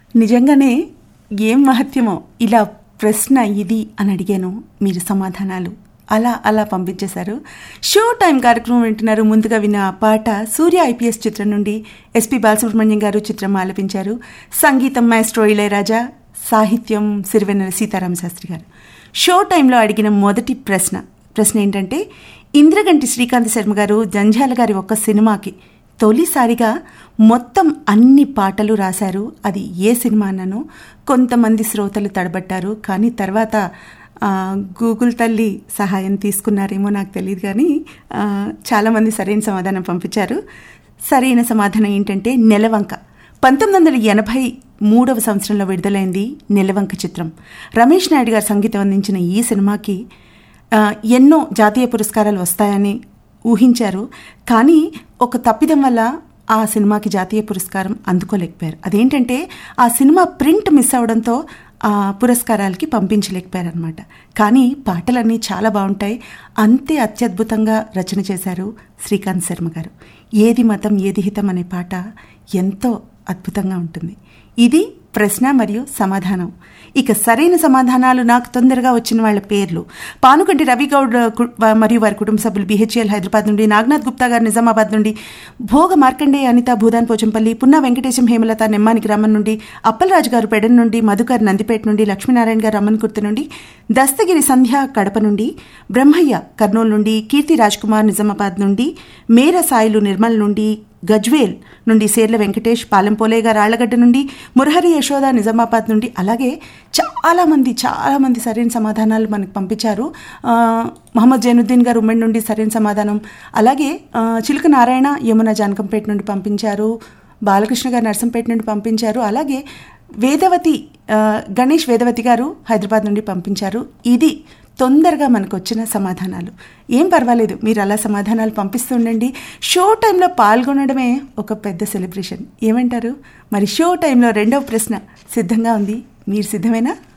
నిజంగానే ఏం మహత్యమో ఇలా ప్రశ్న ఇది అని అడిగాను మీరు సమాధానాలు అలా అలా పంపించేశారు షో టైం కార్యక్రమం వింటున్నారు ముందుగా విన్న ఆ పాట సూర్య ఐపీఎస్ చిత్రం నుండి ఎస్పి బాలసుబ్రహ్మణ్యం గారు చిత్రం ఆలపించారు సంగీతం మాస్ట్రో ఇళయరాజా సాహిత్యం సిరివెన్నెల సీతారామ శాస్త్రి గారు షో టైంలో అడిగిన మొదటి ప్రశ్న ప్రశ్న ఏంటంటే ఇంద్రగంటి శ్రీకాంత్ శర్మ గారు జంజాల గారి ఒక్క సినిమాకి తొలిసారిగా మొత్తం అన్ని పాటలు రాశారు అది ఏ సినిమా అన్నాను కొంతమంది శ్రోతలు తడబట్టారు కానీ తర్వాత ఆ, గూగుల్ తల్లి సహాయం తీసుకున్నారేమో నాకు తెలియదు కానీ ఆ, చాలామంది సరైన సమాధానం పంపించారు సరైన సమాధానం ఏంటంటే నెలవంక పంతొమ్మిది వందల ఎనభై మూడవ సంవత్సరంలో విడుదలైంది నెలవంక చిత్రం రమేష్ నాయుడు గారు సంగీతం అందించిన ఈ సినిమాకి ఆ, ఎన్నో జాతీయ పురస్కారాలు వస్తాయని ఊహించారు కానీ ఒక తప్పిదం వల్ల ఆ సినిమాకి జాతీయ పురస్కారం అందుకోలేకపోయారు అదేంటంటే ఆ సినిమా ప్రింట్ మిస్ అవడంతో ఆ పురస్కారాలకి పంపించలేకపోయారనమాట కానీ పాటలన్నీ చాలా బాగుంటాయి అంతే అత్యద్భుతంగా రచన చేశారు శ్రీకాంత్ శర్మ గారు ఏది మతం ఏది హితం అనే పాట ఎంతో అద్భుతంగా ఉంటుంది ఇది ప్రశ్న మరియు సమాధానం ఇక సరైన సమాధానాలు నాకు తొందరగా వచ్చిన వాళ్ళ పేర్లు పానుకంటి రవి గౌడ్ కు- వా- మరియు వారి కుటుంబ సభ్యులు బిహెచ్ఎల్ హైదరాబాద్ నుండి నాగనాథ్ గుప్తా గారు నిజామాబాద్ నుండి భోగ మార్కండే అనిత భూదాన్ పోచంపల్లి పున్నా వెంకటేశం హేమలత నెమ్మాని గ్రామం నుండి అప్పలరాజు గారు పెడన్ నుండి మధుకర్ నందిపేట నుండి లక్ష్మీనారాయణ గారు అమ్మన్కుర్తి నుండి దస్తగిరి సంధ్య కడప నుండి బ్రహ్మయ్య కర్నూలు నుండి కీర్తి రాజ్ కుమార్ నిజామాబాద్ నుండి మేర సాయిలు నిర్మల్ నుండి గజ్వేల్ నుండి సేర్ల వెంకటేష్ పాలెంపోలే గారు ఆళ్లగడ్డ నుండి మురహరి యశోద నిజామాబాద్ నుండి అలాగే చాలామంది చాలామంది సరైన సమాధానాలు మనకు పంపించారు ఆ, మహమ్మద్ జైనుద్దీన్ గారు ఉమ్మడి నుండి సరైన సమాధానం అలాగే ఆ, చిలుక నారాయణ యమున జానకంపేట నుండి పంపించారు బాలకృష్ణ గారు నర్సంపేట నుండి పంపించారు అలాగే వేదవతి ఆ, గణేష్ వేదవతి గారు హైదరాబాద్ నుండి పంపించారు ఇది తొందరగా మనకు వచ్చిన సమాధానాలు ఏం పర్వాలేదు మీరు అలా సమాధానాలు పంపిస్తూ ఉండండి షో టైంలో పాల్గొనడమే ఒక పెద్ద సెలబ్రేషన్ ఏమంటారు మరి షో టైంలో రెండవ ప్రశ్న సిద్ధంగా ఉంది మీరు సిద్ధమేనా